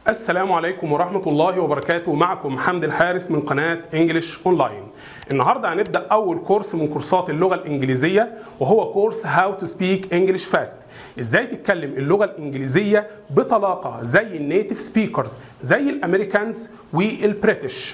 السلام عليكم ورحمة الله وبركاته معكم حمد الحارس من قناة انجلش اونلاين النهاردة هنبدأ أول كورس من كورسات اللغة الإنجليزية وهو كورس هاو تو سبيك انجلش فاست ازاي تتكلم اللغة الإنجليزية بطلاقة زي النيتيف سبيكرز زي الأمريكانز والبريتش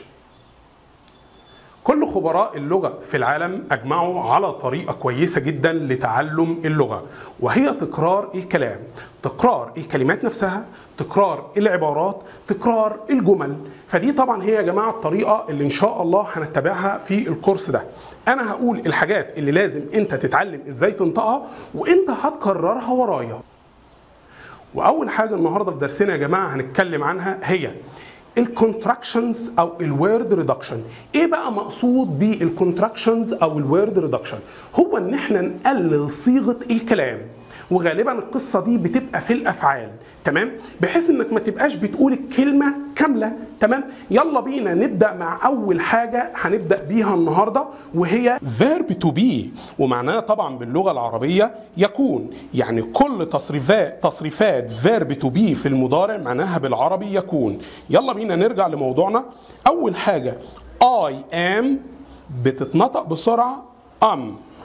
كل خبراء اللغة في العالم أجمعوا على طريقة كويسة جدا لتعلم اللغة وهي تكرار الكلام تكرار الكلمات نفسها تكرار العبارات تكرار الجمل فدي طبعا هي يا جماعة الطريقة اللي إن شاء الله هنتبعها في الكورس ده أنا هقول الحاجات اللي لازم أنت تتعلم إزاي تنطقها وأنت هتكررها ورايا واول حاجه النهارده في درسنا يا جماعه هنتكلم عنها هي الكونتراكشنز او الوورد ريدكشن ايه بقى مقصود بالكونتراكشنز او الوورد ريدكشن هو ان احنا نقلل صيغه الكلام وغالبا القصه دي بتبقى في الافعال تمام بحيث انك ما تبقاش بتقول الكلمه كامله تمام يلا بينا نبدا مع اول حاجه هنبدا بيها النهارده وهي verb to be ومعناها طبعا باللغه العربيه يكون يعني كل تصريفات تصريفات verb to be في المضارع معناها بالعربي يكون يلا بينا نرجع لموضوعنا اول حاجه I am بتتنطق بسرعه am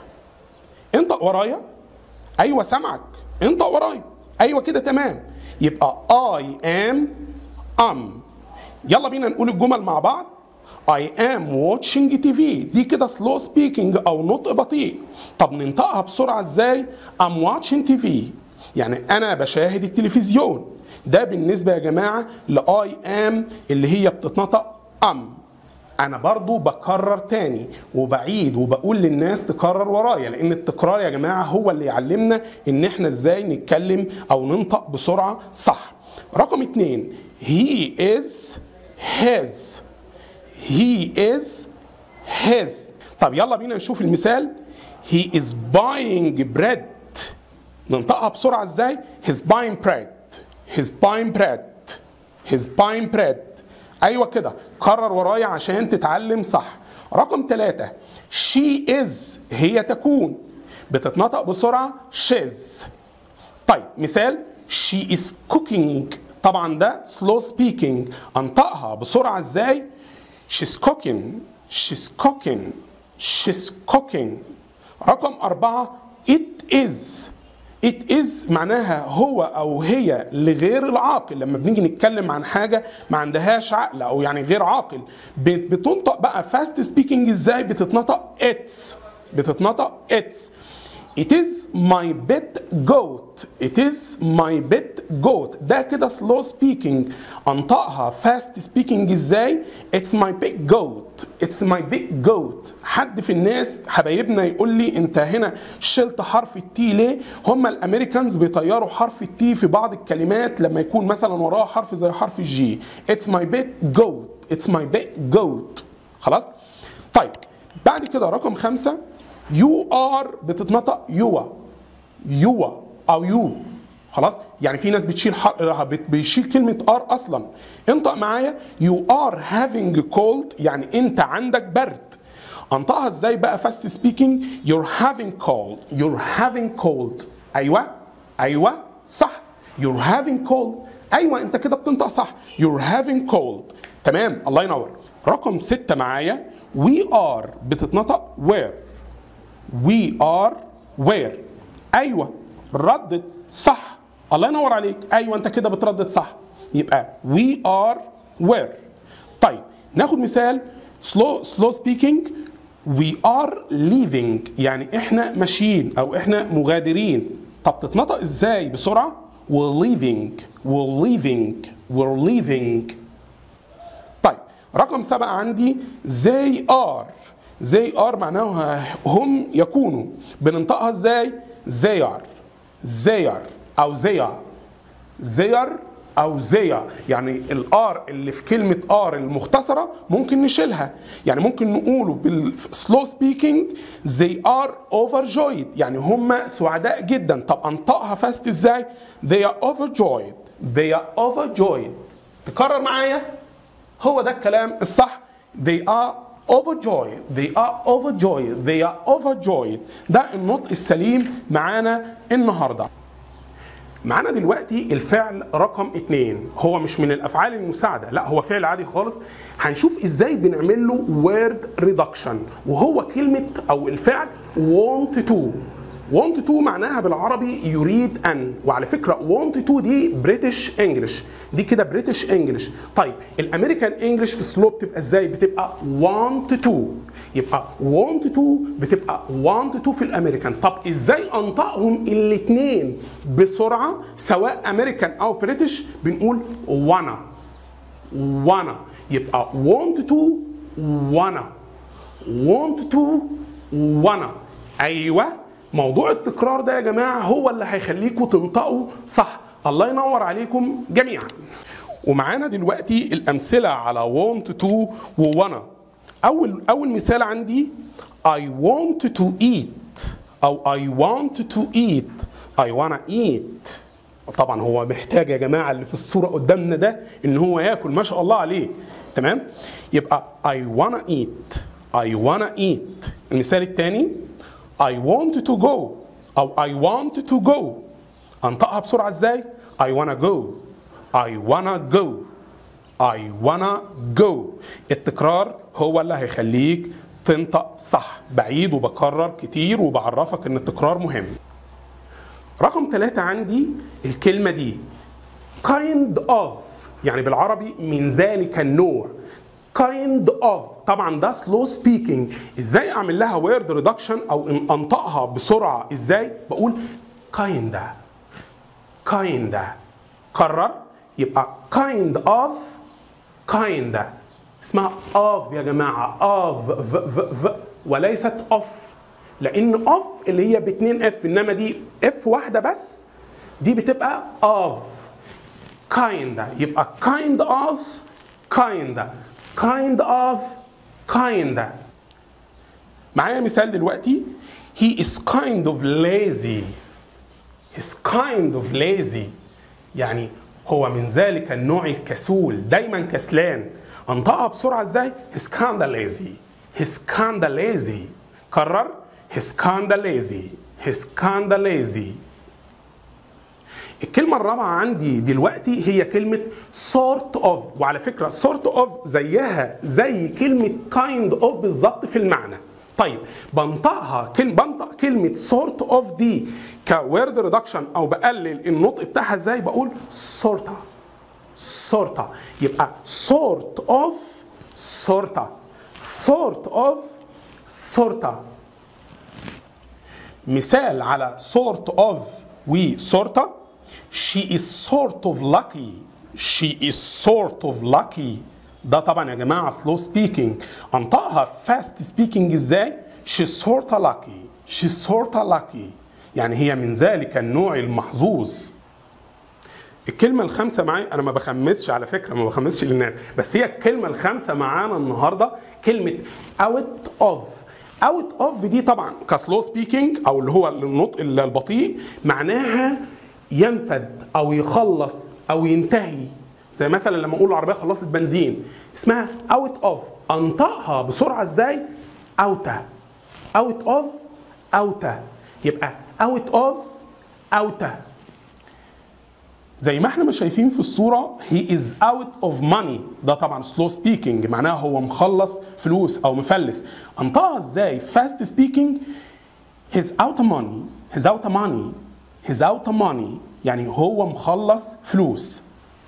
انطق ورايا ايوه سامعك انطق ورايا ايوه كده تمام يبقى I am am يلا بينا نقول الجمل مع بعض I am watching TV دي كده slow speaking أو نطق بطيء طب ننطقها بسرعة ازاي I'm watching TV يعني أنا بشاهد التلفزيون ده بالنسبة يا جماعة ل I am اللي هي بتتنطق am انا برضو بكرر تاني وبعيد وبقول للناس تكرر ورايا لان التكرار يا جماعه هو اللي يعلمنا ان احنا ازاي نتكلم او ننطق بسرعه صح رقم اتنين he is his he is his طب يلا بينا نشوف المثال he is buying bread ننطقها بسرعه ازاي he's buying bread he's buying bread he's buying bread ايوه كده كرر ورايا عشان تتعلم صح رقم ثلاثة she is هي تكون بتتنطق بسرعة she's طيب مثال she is cooking طبعا ده slow speaking انطقها بسرعة ازاي she's cooking she's cooking she's cooking رقم أربعة it is It is معناها هو أو هي لغير العاقل لما بنيجي نتكلم عن حاجة ما عندهاش عقل أو يعني غير عاقل بتنطق بقى fast speaking إزاي بتتنطق it's بتتنطق it's It is my pet goat. It is my pet goat. ده كده slow speaking. انطقها fast speaking ازاي؟ It's my big goat. It's my big goat. حد في الناس حبايبنا يقول لي انت هنا شلت حرف التي ليه؟ هم الامريكانز بيطيروا حرف التي في بعض الكلمات لما يكون مثلا وراه حرف زي حرف الجي. It's my big goat. It's my big goat. خلاص؟ طيب بعد كده رقم خمسة يو ار بتتنطق يوا يوا او يو خلاص يعني في ناس بتشيل حر... بيشيل كلمه ار اصلا انطق معايا يو ار هافينج كولد يعني انت عندك برد انطقها ازاي بقى فاست سبيكينج يور هافينج كولد يور هافينج كولد ايوه ايوه صح يور هافينج كولد ايوه انت كده بتنطق صح يور هافينج كولد تمام الله ينور رقم ستة معايا وي ار بتتنطق وير we are where ايوه ردد صح الله ينور عليك ايوه انت كده بتردد صح يبقى we are where طيب ناخد مثال slow slow speaking we are leaving يعني احنا ماشيين او احنا مغادرين طب تتنطق ازاي بسرعه we're leaving we're leaving we're leaving طيب رقم سبعة عندي they are زي ار معناها هم يكونوا بننطقها ازاي they are they are او they are they are او they are يعني الار اللي في كلمه ار المختصره ممكن نشيلها يعني ممكن نقوله بالسلو سبيكينج they are overjoyed يعني هم سعداء جدا طب انطقها فاست ازاي they are overjoyed they are overjoyed تكرر معايا هو ده الكلام الصح they are overjoyed they are overjoyed they are overjoyed ده النطق السليم معانا النهارده معانا دلوقتي الفعل رقم اتنين هو مش من الافعال المساعده لا هو فعل عادي خالص هنشوف ازاي بنعمل له word reduction وهو كلمه او الفعل want to want to معناها بالعربي يريد ان وعلى فكره want to دي بريتش انجلش دي كده بريتش انجلش طيب الامريكان انجلش في سلو بتبقى ازاي بتبقى want to يبقى want to بتبقى want to في الامريكان طب ازاي انطقهم الاثنين بسرعه سواء امريكان او بريتش بنقول wanna wanna يبقى want to wanna want to wanna ايوه موضوع التكرار ده يا جماعه هو اللي هيخليكم تنطقوا صح الله ينور عليكم جميعا ومعانا دلوقتي الامثله على want to وwanna اول اول مثال عندي I want to eat او I want to eat I wanna eat طبعا هو محتاج يا جماعه اللي في الصوره قدامنا ده ان هو ياكل ما شاء الله عليه تمام يبقى I wanna eat I wanna eat المثال الثاني I want to go او I want to go انطقها بسرعه ازاي I wanna go I wanna go I wanna go التكرار هو اللي هيخليك تنطق صح بعيد وبكرر كتير وبعرفك ان التكرار مهم رقم ثلاثة عندي الكلمة دي kind of يعني بالعربي من ذلك النوع kind of طبعا ده slow speaking ازاي اعمل لها word reduction او إن انطقها بسرعة ازاي بقول kinda kinda كرر يبقى kind of kinda اسمها of يا جماعة of v, v, v وليست of لان of اللي هي باتنين اف انما دي اف واحدة بس دي بتبقى of kinda يبقى kind of kinda kind of kinda معايا مثال دلوقتي he is kind of lazy he's kind of lazy يعني هو من ذلك النوع الكسول دايما كسلان انطقها بسرعه ازاي he's kinda lazy he's kinda lazy كرر he's kinda lazy he's kinda lazy الكلمة الرابعة عندي دلوقتي هي كلمة sort of وعلى فكرة sort of زيها زي كلمة kind of بالظبط في المعنى طيب بنطقها كلمة بنطق كلمة sort of دي كورد ريدكشن او بقلل النطق بتاعها ازاي بقول sorta sorta يبقى sort of sorta sort of sorta مثال على sort of و sorta she is sort of lucky she is sort of lucky ده طبعا يا جماعه slow speaking انطقها fast speaking ازاي she's sorta lucky she's sorta lucky يعني هي من ذلك النوع المحظوظ الكلمة الخامسة معايا أنا ما بخمسش على فكرة ما بخمسش للناس بس هي الكلمة الخامسة معانا النهاردة كلمة out of اوت اوف دي طبعا كسلو سبيكينج او اللي هو النطق البطيء معناها ينفد او يخلص او ينتهي زي مثلا لما اقول العربيه خلصت بنزين اسمها اوت اوف انطقها بسرعه ازاي اوتا اوت اوف اوتا يبقى اوت اوف اوتا زي ما احنا ما شايفين في الصورة he is out of money ده طبعا slow speaking معناها هو مخلص فلوس أو مفلس أنطقها ازاي fast speaking he's out of money he's out of money he's out of money يعني هو مخلص فلوس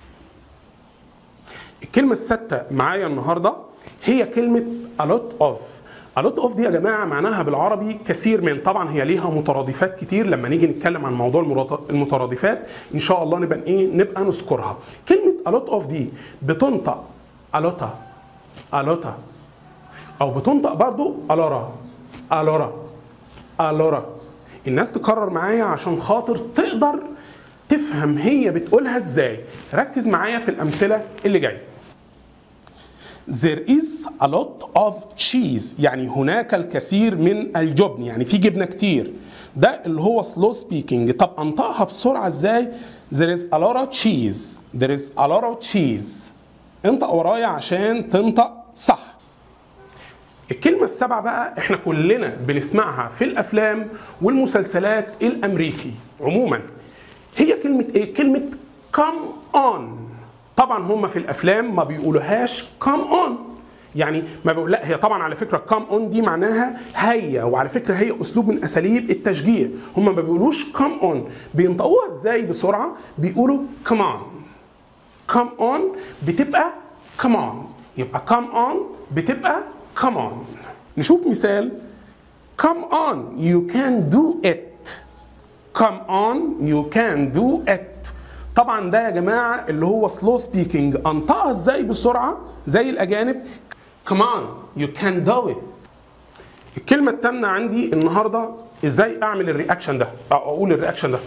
الكلمة الستة معايا النهاردة هي كلمة a lot of a lot of دي يا جماعة معناها بالعربي كثير من طبعا هي ليها مترادفات كتير لما نيجي نتكلم عن موضوع المرات- المترادفات ان شاء الله نبقى ايه نبقى نذكرها كلمة a lot of دي بتنطق a lot a lot او بتنطق برضو الورا الورا الورا الناس تكرر معايا عشان خاطر تقدر تفهم هي بتقولها ازاي ركز معايا في الامثله اللي جايه There is a lot of cheese يعني هناك الكثير من الجبن يعني في جبنة كتير ده اللي هو slow speaking طب انطقها بسرعة ازاي There is a lot of cheese There is a lot of cheese انطق ورايا عشان تنطق صح الكلمة السابعة بقى احنا كلنا بنسمعها في الأفلام والمسلسلات الأمريكي عموما هي كلمه ايه كلمه come on طبعا هم في الافلام ما بيقولوهاش come on يعني ما بقول لا هي طبعا على فكره كام اون دي معناها هيا وعلى فكره هي اسلوب من اساليب التشجيع هم ما بيقولوش كام اون بينطقوها ازاي بسرعه بيقولوا كمان كام اون بتبقى كمان يبقى كام اون بتبقى كمان نشوف مثال come on you can do it come on you can do it طبعا ده يا جماعه اللي هو سلو سبيكينج انطقها ازاي بسرعه زي الاجانب come on you can do it الكلمه الثامنه عندي النهارده ازاي اعمل الرياكشن ده او اقول الرياكشن ده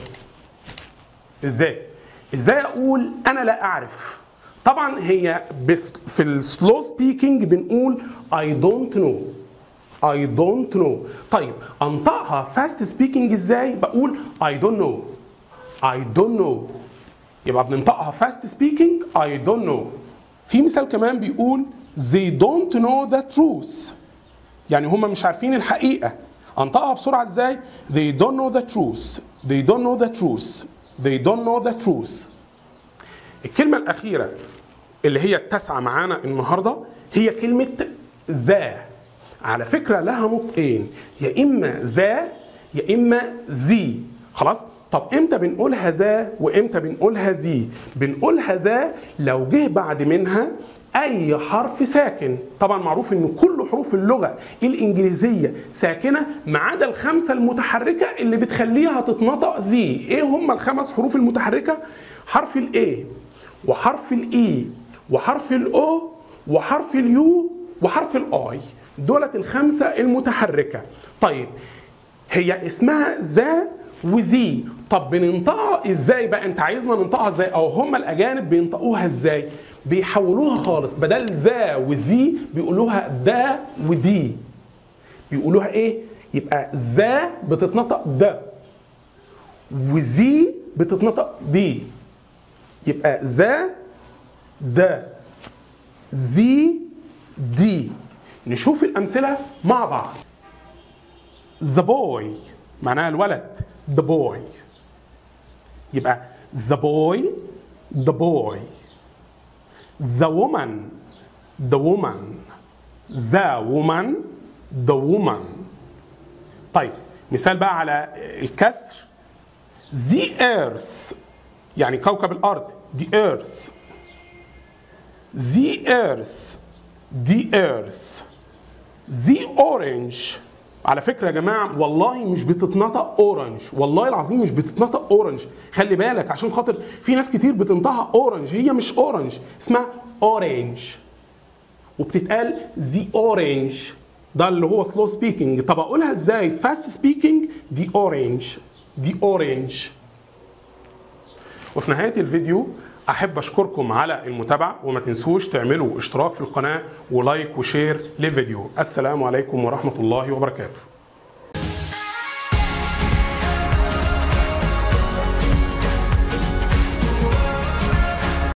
ازاي ازاي اقول انا لا اعرف طبعا هي بس في السلو سبيكينج بنقول I don't know I don't know طيب انطقها فاست سبيكينج ازاي بقول I don't know I don't know يبقى بننطقها فاست سبيكينج I don't know في مثال كمان بيقول they don't know the truth يعني هم مش عارفين الحقيقة انطقها بسرعة ازاي they don't know the truth they don't know the truth they don't know the truth الكلمة الأخيرة اللي هي التاسعة معانا النهاردة هي كلمة ذا على فكرة لها نطقين يا إما ذا يا إما ذي خلاص طب امتى بنقولها ذا وامتى بنقولها ذي بنقولها ذا لو جه بعد منها اي حرف ساكن طبعا معروف ان كل حروف اللغه الانجليزيه ساكنه ما عدا الخمسه المتحركه اللي بتخليها تتنطق ذي ايه هم الخمس حروف المتحركه حرف الاي وحرف الاي وحرف الاو وحرف اليو وحرف الاي دولت الخمسه المتحركه طيب هي اسمها ذا وذي طب بننطقها ازاي بقى انت عايزنا ننطقها ازاي او هم الاجانب بينطقوها ازاي بيحولوها خالص بدل ذا وذي بيقولوها دا ودي بيقولوها ايه يبقى ذا بتتنطق ده وذي بتتنطق دي يبقى ذا ده ذي دي نشوف الامثله مع بعض the boy معناها الولد the boy يبقى the boy the boy the woman the woman the woman the woman طيب مثال بقى على الكسر the earth يعني كوكب الارض the earth the earth the earth the orange على فكره يا جماعه والله مش بتتنطق اورنج والله العظيم مش بتتنطق اورنج خلي بالك عشان خاطر في ناس كتير بتنطقها اورنج هي مش اورنج اسمها اورنج وبتتقال ذي اورنج ده اللي هو سلو سبيكينج طب اقولها ازاي فاست سبيكينج دي اورنج دي اورنج وفي نهايه الفيديو احب اشكركم على المتابعه وما تنسوش تعملوا اشتراك في القناه ولايك وشير للفيديو السلام عليكم ورحمه الله وبركاته